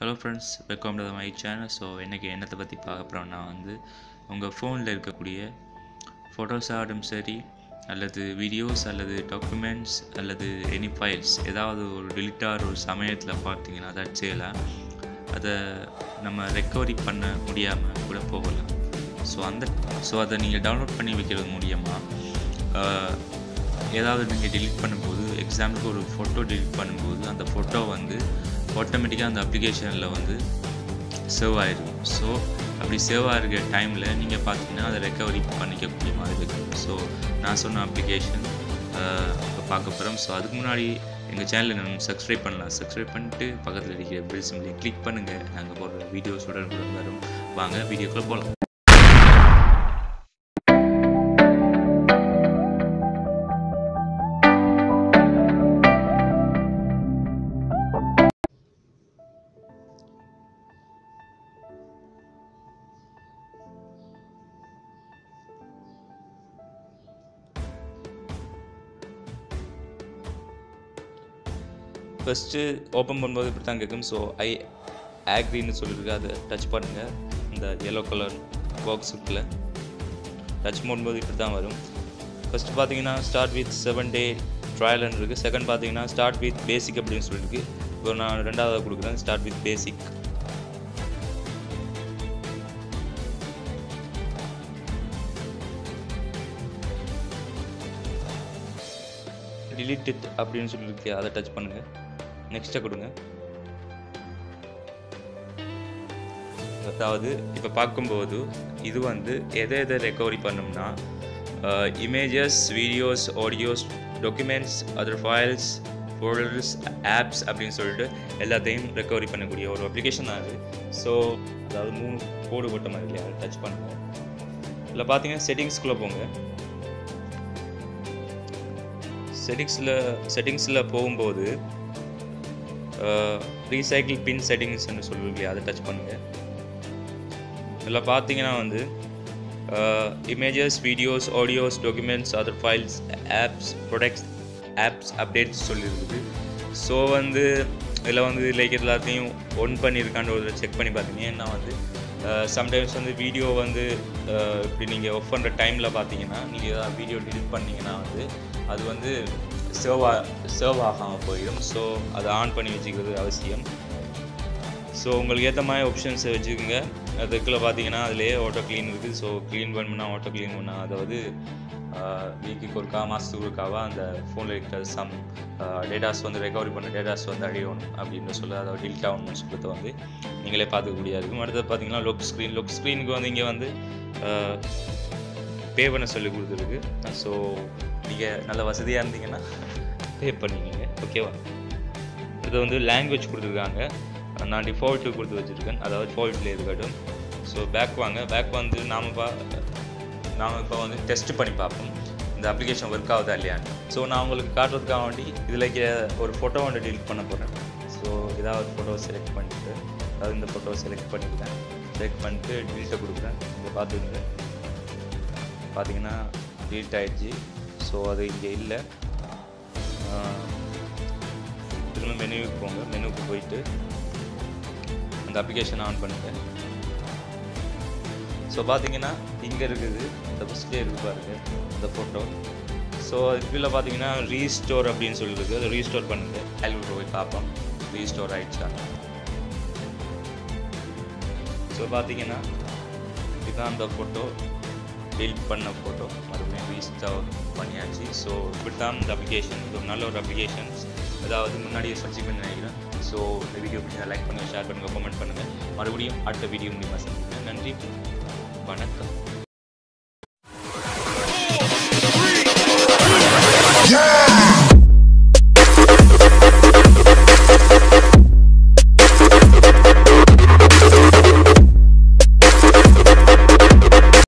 hello friends welcome to my channel so இன்றைக்கி என்னத்தை பற்றி பார்க்க போகிறோம்னா வந்து உங்கள் ஃபோனில் இருக்கக்கூடிய ஃபோட்டோஸ் ஆகட்டும் சரி அல்லது வீடியோஸ் அல்லது டாக்குமெண்ட்ஸ் அல்லது எனி ஃபைல்ஸ் ஏதாவது ஒரு delete ஆகிற ஒரு சமயத்தில் பார்த்தீங்கன்னா தற்செயலாக அதை நம்ம ரெக்கவரி பண்ண முடியாமல் கூட போகலாம் ஸோ அந்த ஸோ அதை நீங்கள் டவுன்லோட் பண்ணி வைக்கிறது மூலியமாக ஆஹ், ஏதாவது நீங்கள் delete பண்ணும்போது எக்ஸாம்பிளுக்கு ஒரு ஃபோட்டோ delete பண்ணும்போது அந்த ஃபோட்டோ வந்து ஆட்டோமேட்டிக்காக அந்த அப்ளிகேஷனில் வந்து சேவ் ஆயிடும் ஸோ அப்படி சேவ் ஆகிருக்க டைமில் நீங்கள் பார்த்தீங்கன்னா அதை ரெக்கவரி பண்ணிக்கக்கூடிய மாதிரி இருக்கும் ஸோ நான் சொன்ன அப்ளிகேஷன் இப்போ பார்க்க போகிறோம் ஸோ அதுக்கு முன்னாடி எங்கள் சேனலை நம்ம சப்ஸ்கிரைப் பண்ணலாம் சப்ஸ்கிரைப் பண்ணிட்டு பக்கத்தில் இருக்கிற பெல் சிம்லி கிளிக் பண்ணுங்கள் நாங்கள் போடுற வீடியோஸ் உடனுக்குடன் வரும் வாங்க வீடியோக்குள்ளே போகலாம் ஃபஸ்ட்டு ஓப்பன் பண்ணும்போது இப்படி தான் கேட்கும் ஸோ ஐ ஆக்ரின்னு சொல்லியிருக்கு அதை டச் பண்ணுங்கள் இந்த yellow கலர் பாக்ஸுக்குள்ள டச் பண்ணும்போது இப்படி தான் வரும் ஃபஸ்ட்டு பார்த்தீங்கன்னா ஸ்டார்ட் வித் செவன் டே ட்ரையல்னு இருக்குது செகண்ட் பார்த்தீங்கன்னா ஸ்டார்ட் வித் பேசிக் அப்படின்னு சொல்லியிருக்கு இப்போ நான் ரெண்டாவது கொடுக்குறேன் start with basic delete it அப்படின்னு சொல்லியிருக்கு அதை டச் பண்ணுங்கள் நெக்ஸ்ட்டை கொடுங்க அதாவது இப்போ பார்க்கும்போது இது வந்து எதை எதை ரெக்கவரி பண்ணோம்னா images videos audios documents other files folders apps அப்படின்னு சொல்லிட்டு எல்லாத்தையும் ரெக்கவரி பண்ணக்கூடிய ஒரு அப்ளிகேஷன் தான் அது ஸோ அதாவது மூணு கோடு போட்ட மாதிரி இல்லையா டச் பண்ணுங்கள் இதில் பார்த்தீங்கன்னா செட்டிங்ஸ்குள்ளே போங்க செட்டிங்ஸில் செட்டிங்ஸில் போகும்போது ரீசைக்கிள் பின் செட்டிங்ஸ்னு சொல்லுவீங்க அதை டச் பண்ணுங்கள் இதில் பார்த்தீங்கன்னா வந்து images videos audios documents other files apps products apps updates சொல்லியிருக்குது ஸோ வந்து இதில் வந்து லைக் எல்லாத்தையும் ஒன் பண்ணியிருக்கான்னு ஒரு செக் பண்ணி பார்த்தீங்க ஏன்னா வந்து சம்டைம்ஸ் வந்து வீடியோ வந்து அஹ், இப்படி நீங்கள் ஒஃப் பண்ணுற டைமில் பார்த்தீங்கன்னா நீங்கள் ஏதாவது வீடியோ delete பண்ணீங்கன்னா வந்து அது வந்து சேவ் சேவ் ஆகாமல் போயிடும் ஸோ அதை ஆன் பண்ணி வச்சுக்கிறது அவசியம் ஸோ உங்களுக்கு ஏற்ற மாதிரி ஆப்ஷன்ஸை வச்சுக்கோங்க அதுக்குள்ளே பார்த்தீங்கன்னா அதுலேயே ஆட்டோ க்ளீன் இருக்குது ஸோ க்ளீன் பண்ணணும்னா ஆட்டோ க்ளீன் பண்ணால் அதாவது வீக்குக்கு ஒருக்கா மாதத்துக்கு ஒருக்காவா அந்த ஃபோனில் இருக்கிற சம் டேட்டாஸ் வந்து ரெக்கவரி பண்ண டேட்டாஸ் வந்து அழியணும் அப்படின்னு சொல்லி அதை டில்ட் ஆகணும்னு சொல்லிட்டு வந்து நீங்களே பார்த்துக்கக்கூடியதாக இருக்கும் அடுத்தது பார்த்தீங்கன்னா லொக் ஸ்க்ரீன் லொக் ஸ்க்ரீனுக்கு வந்து இங்கே வந்து பே பண்ண சொல்லி கொடுத்துருக்கு ஸோ நீங்கள் நல்ல வசதியாக இருந்தீங்கன்னா பே பண்ணிக்கோங்க ஓகேவா இது வந்து லாங்குவேஜ் கொடுத்துருக்காங்க நான் டிஃபால்ட்டு கொடுத்து வச்சுருக்கேன் அதாவது டிஃபால்ட்டில் இருக்கட்டும் ஸோ பேக் வாங்க பேக் வந்து நாம் பா நாம் இப்போ வந்து டெஸ்ட் பண்ணி பார்ப்போம் இந்த அப்ளிகேஷன் ஒர்க் ஆகுதா இல்லையான்னு ஸோ நான் உங்களுக்கு காட்டுறதுக்காக வேண்டி இதில் இருக்கிற ஒரு ஃபோட்டோ வந்து delete பண்ண போகிறேன் ஸோ ஏதாவது ஃபோட்டோ செலக்ட் பண்ணிட்டு அதாவது இந்த ஃபோட்டோ செலக்ட் பண்ணிக்கிறேன் செலக்ட் பண்ணிட்டு delete கொடுக்குறேன் இங்கே பார்த்துக்கோங்க பார்த்தீங்கன்னா delete ஆயிடுச்சு ஸோ அது இங்கே இல்லை திரும்ப மெனுவுக்கு போங்க மெனுவுக்கு போயிட்டு அந்த அப்ளிகேஷன் ஆன் பண்ணுங்க ஸோ பார்த்தீங்கன்னா இங்கே இருக்குது இந்த ஃபஸ்ட்லேயே இருக்குது பாருங்க இந்த ஃபோட்டோ ஸோ கீழே பார்த்தீங்கன்னா ரீஸ்டோர் அப்படின்னு சொல்லியிருக்கு அதை ரீஸ்டோர் பண்ணுங்க ஆல்பம் போய் பார்ப்போம் ரீஸ்டோர் ஆயிடுச்சா ஸோ பார்த்தீங்கன்னா இதுதான் அந்த ஃபோட்டோ டெலிட் பண்ண ஃபோட்டோ மறுபடியும் ரீஸ்டோர் பண்ணியாச்சு ஸோ இப்படி தான் இந்த அப்ளிகேஷன் இது ஒரு நல்ல ஒரு அப்ளிகேஷன்ஸ் அதாவது முன்னாடியே சப்ஸ்கிரைப் நினைக்கிறேன் ஸோ இந்த வீடியோ பிடிச்சா லைக் பண்ணுங்கள் ஷேர் பண்ணுங்கள் கமெண்ட் பண்ணுங்கள் மறுபடியும் அடுத்த வீடியோ மூலியமாக சந்திக்கிறேன் நன்றி வணக்கம்